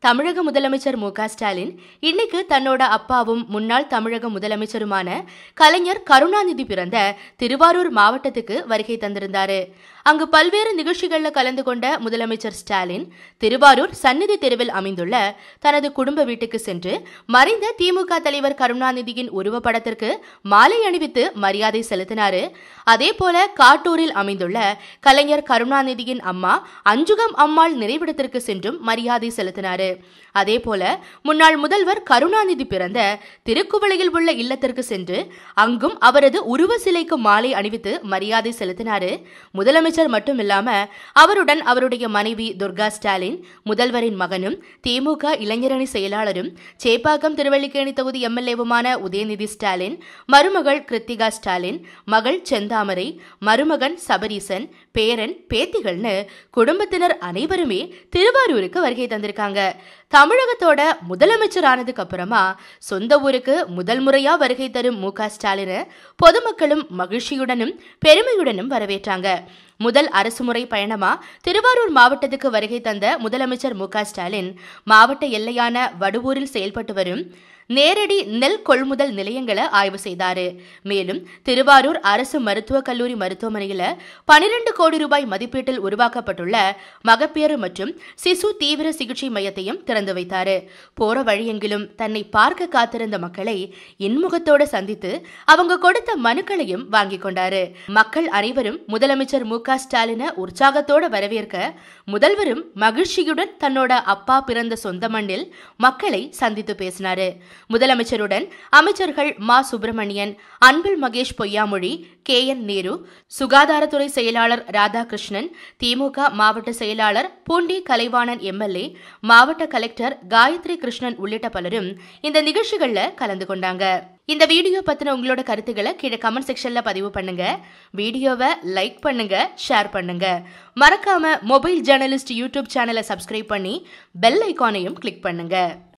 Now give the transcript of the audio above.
தமிழக முதலமைச்சர் மு க ஸ்டாலின் இன்னைக்கு தன்னோட அப்பாவும் முன்னாள் தமிழக முதலமைச்சருமான கலைஞர் கருணாநிதி பிறந்த திருவாரூர் மாவட்டத்துக்கு வருகை தந்திருந்தாரு அங்கு பல்வேறு நிகழ்ச்சிகள்ல கலந்து கொண்ட முதலமைச்சர் ஸ்டாலின் திருவாரூர் சந்நிதி தெருவில் அமைந்துள்ள தனது குடும்ப வீட்டுக்கு சென்று மறைந்த திமுக தலைவர் கருணாநிதியின் உருவப்படத்திற்கு மாலை அணிவித்து மரியாதை செலுத்தினாரு அதே போல காட்டூரில் அமைந்துள்ள கலைஞர் கருணாநிதியின் அம்மா அஞ்சுகம் அம்மாள் நினைவிடத்திற்கு சென்றும் மரியாதை செலுத்தினாரு அதே போல முன்னாள் முதல்வர் கருணாநிதி பிறந்த திருக்குவளையில் உள்ள இல்லத்திற்கு சென்று அங்கும் அவரது உருவ சிலைக்கு மாலை அணிவித்து மரியாதை செலுத்தினாரு முதலமைச்சர் மட்டும் இல்லாம அவருடன் அவருடைய மனைவி துர்கா ஸ்டாலின் முதல்வரின் மகனும் திமுக இளைஞரணி செயலாளரும் சேப்பாக்கம் திருவள்ளிக்கேணி தொகுதி எம்எல்ஏவுமான உதயநிதி ஸ்டாலின் மருமகள் கிருத்திகா ஸ்டாலின் மகள் செந்தாமரை மருமகன் சபரீசன் பேரன் பேத்திகள்னு குடும்பத்தினர் அனைவருமே திருவாரூருக்கு வருகை தந்திருக்காங்க தமிழகத்தோட முதலமைச்சர் ஆனதுக்கு அப்புறமா சொந்த ஊருக்கு முதல் முறையா வருகை தரும் மு க ஸ்டாலினை பொதுமக்களும் மகிழ்ச்சியுடனும் பெருமையுடனும் வரவேற்றாங்க முதல் அரசுமுறை பயணமா திருவாரூர் மாவட்டத்துக்கு வருகை தந்த முதலமைச்சர் மு க ஸ்டாலின் மாவட்ட எல்லையான வடுவூரில் செயல்பட்டு வரும் நேரடி நெல் கொள்முதல் நிலையங்களை ஆய்வு செய்தாரு மேலும் திருவாரூர் அரசு மருத்துவக் கல்லூரி மருத்துவமனையில பனிரெண்டு கோடி ரூபாய் மதிப்பீட்டில் உருவாக்கப்பட்டுள்ள மகப்பேறு மற்றும் சிசு தீவிர சிகிச்சை மையத்தையும் திறந்து வைத்தாரு போற வழியெங்கிலும் தன்னை பார்க்க காத்திருந்த மக்களை இன்முகத்தோடு சந்தித்து அவங்க கொடுத்த மனுக்களையும் வாங்கி கொண்டாரு மக்கள் அனைவரும் முதலமைச்சர் மு க ஸ்டாலினை உற்சாகத்தோட வரவேற்க முதல்வரும் மகிழ்ச்சியுடன் தன்னோட அப்பா பிறந்த சொந்த மண்ணில் மக்களை சந்தித்து பேசினாரு முதலமைச்சருடன் அமைச்சர்கள் மா சுப்பிரமணியன் அன்பில் மகேஷ் பொய்யாமொழி கே என் நேரு சுகாதாரத்துறை செயலாளர் ராதாகிருஷ்ணன் திமுக மாவட்ட செயலாளர் பூண்டி கலைவாணன் எம்எல்ஏ மாவட்ட கலெக்டர் காயத்ரி கிருஷ்ணன் உள்ளிட்ட பலரும் இந்த நிகழ்ச்சிகள்ல கலந்து கொண்டாங்க இந்த வீடியோ பத்தின உங்களோட கருத்துக்களை கீழே கமெண்ட் செக்ஷன்ல பதிவு பண்ணுங்க வீடியோவை லைக் பண்ணுங்க ஷேர் பண்ணுங்க மறக்காம மொபைல் ஜேர்னலிஸ்ட் யூடியூப் சேனலை சப்ஸ்கிரைப் பண்ணி பெல் ஐகானையும் கிளிக் பண்ணுங்க